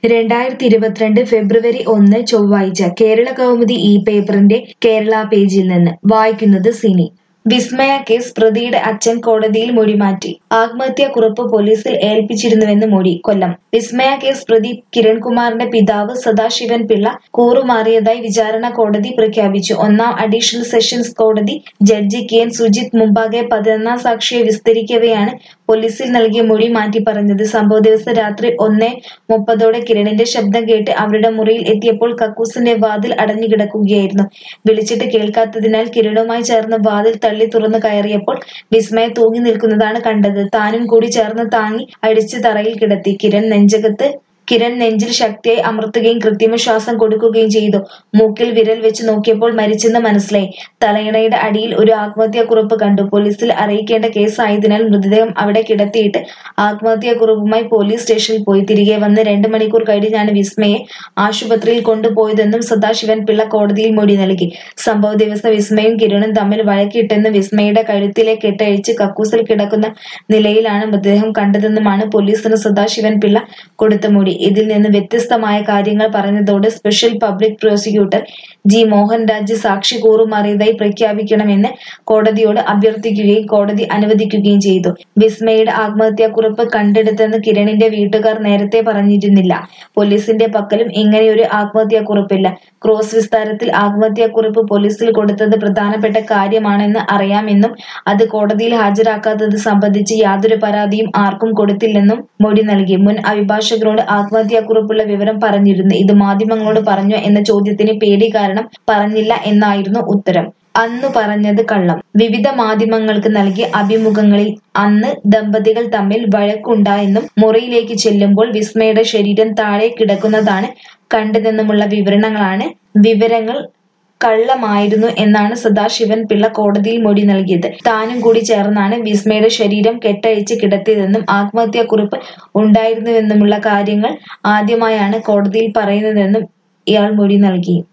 രണ്ടായിരത്തി ഇരുപത്തിരണ്ട് ഫെബ്രുവരി ഒന്ന് ചൊവ്വാഴ്ച കേരള കൗമുദി ഈ പേപ്പറിന്റെ കേരള പേജിൽ നിന്ന് വായിക്കുന്നത് സിനി വിസ്മയ കേസ് പ്രതിയുടെ അച്ഛൻ കോടതിയിൽ മൊഴിമാറ്റി ആത്മഹത്യാക്കുറിപ്പ് പോലീസിൽ ഏൽപ്പിച്ചിരുന്നുവെന്ന് മൊഴി കൊല്ലം വിസ്മയ കേസ് പ്രതി കിരൺകുമാറിന്റെ പിതാവ് സദാശിവൻ പിള്ള കൂറുമാറിയതായി വിചാരണ കോടതി പ്രഖ്യാപിച്ചു ഒന്നാം അഡീഷണൽ സെഷൻസ് കോടതി ജഡ്ജി കെ എൻ സുജിത് മുമ്പാകെ പതിനൊന്നാം സാക്ഷിയെ വിസ്തരിക്കവെയാണ് പോലീസിൽ നൽകിയ മൊഴി മാറ്റി പറഞ്ഞത് സംഭവ ദിവസം രാത്രി ഒന്നേ മുപ്പതോടെ കിരണിന്റെ ശബ്ദം കേട്ട് അവരുടെ മുറിയിൽ എത്തിയപ്പോൾ കക്കൂസിന്റെ വാതിൽ അടഞ്ഞു കിടക്കുകയായിരുന്നു വിളിച്ചിട്ട് കേൾക്കാത്തതിനാൽ കിരണുമായി ചേർന്ന് വാതിൽ തള്ളി തുറന്നു കയറിയപ്പോൾ വിസ്മയ തൂങ്ങി നിൽക്കുന്നതാണ് കണ്ടത് താനും കൂടി ചേർന്ന് താങ്ങി അടിച്ച് തറയിൽ കിടത്തി കിരൺ നെഞ്ചകത്ത് കിരൺ നെഞ്ചിൽ ശക്തിയായി അമർത്തുകയും കൃത്രിമ ശ്വാസം കൊടുക്കുകയും ചെയ്തു മൂക്കിൽ വിരൽ വെച്ച് നോക്കിയപ്പോൾ മരിച്ചെന്ന് മനസ്സിലായി തലയിണയുടെ അടിയിൽ ഒരു ആത്മഹത്യാക്കുറിപ്പ് കണ്ടു പോലീസിൽ അറിയിക്കേണ്ട കേസായതിനാൽ മൃതദേഹം അവിടെ കിടത്തിയിട്ട് ആത്മഹത്യാക്കുറിപ്പുമായി പോലീസ് സ്റ്റേഷനിൽ പോയി തിരികെ വന്ന് രണ്ട് മണിക്കൂർ കഴിഞ്ഞാണ് വിസ്മയെ ആശുപത്രിയിൽ കൊണ്ടുപോയതെന്നും സദാശിവൻ പിള്ള കോടതിയിൽ മൊഴി നൽകി സംഭവ ദിവസം വിസ്മയും കിരണും തമ്മിൽ വഴക്കിട്ടെന്ന് വിസ്മയുടെ കഴുത്തിലെ കെട്ടഴിച്ച് കക്കൂസിൽ കിടക്കുന്ന നിലയിലാണ് മൃതദേഹം കണ്ടതെന്നുമാണ് പോലീസിന് സദാശിവൻ പിള്ള കൊടുത്ത മൊഴി ഇതിൽ നിന്ന് വ്യത്യസ്തമായ കാര്യങ്ങൾ പറഞ്ഞതോടെ special public prosecutor G Mohan Raj സാക്ഷി കൂറുമാറിയതായി പ്രഖ്യാപിക്കണമെന്ന് കോടതിയോട് അഭ്യർത്ഥിക്കുകയും കോടതി അനുവദിക്കുകയും ചെയ്തു വിസ്മയുടെ ആത്മഹത്യാക്കുറിപ്പ് കണ്ടെടുത്തെന്ന് കിരണിന്റെ വീട്ടുകാർ നേരത്തെ പറഞ്ഞിരുന്നില്ല പോലീസിന്റെ പക്കലും ഇങ്ങനെയൊരു ആത്മഹത്യാക്കുറിപ്പില്ല ക്രോസ് വിസ്താരത്തിൽ ആത്മഹത്യാക്കുറിപ്പ് പോലീസിൽ കൊടുത്തത് പ്രധാനപ്പെട്ട കാര്യമാണെന്ന് അറിയാമെന്നും അത് കോടതിയിൽ ഹാജരാക്കാത്തത് സംബന്ധിച്ച് യാതൊരു പരാതിയും ആർക്കും കൊടുത്തില്ലെന്നും മൊഴി നൽകി മുൻ അഭിഭാഷകരോട് ആത്മഹത്യാക്കുറിപ്പുള്ള വിവരം പറഞ്ഞിരുന്നു ഇത് മാധ്യമങ്ങളോട് പറഞ്ഞോ എന്ന ചോദ്യത്തിന് പേടി കാരണം പറഞ്ഞില്ല എന്നായിരുന്നു ഉത്തരം അന്നു പറഞ്ഞത് കള്ളം വിവിധ മാധ്യമങ്ങൾക്ക് നൽകിയ അഭിമുഖങ്ങളിൽ അന്ന് ദമ്പതികൾ തമ്മിൽ വഴക്കുണ്ടായെന്നും മുറിയിലേക്ക് ചെല്ലുമ്പോൾ വിസ്മയുടെ ശരീരം താഴെ കിടക്കുന്നതാണ് കണ്ടതെന്നുമുള്ള വിവരണങ്ങളാണ് വിവരങ്ങൾ കള്ളമായിരുന്നു എന്നാണ് സദാശിവൻ പിള്ള കോടതിയിൽ മൊഴി നൽകിയത് താനും കൂടി ചേർന്നാണ് വിസ്മയുടെ ശരീരം കെട്ടഴിച്ച് കിടത്തിയതെന്നും ആത്മഹത്യാക്കുറിപ്പ് ഉണ്ടായിരുന്നുവെന്നുമുള്ള കാര്യങ്ങൾ ആദ്യമായാണ് കോടതിയിൽ പറയുന്നതെന്നും ഇയാൾ മൊഴി നൽകി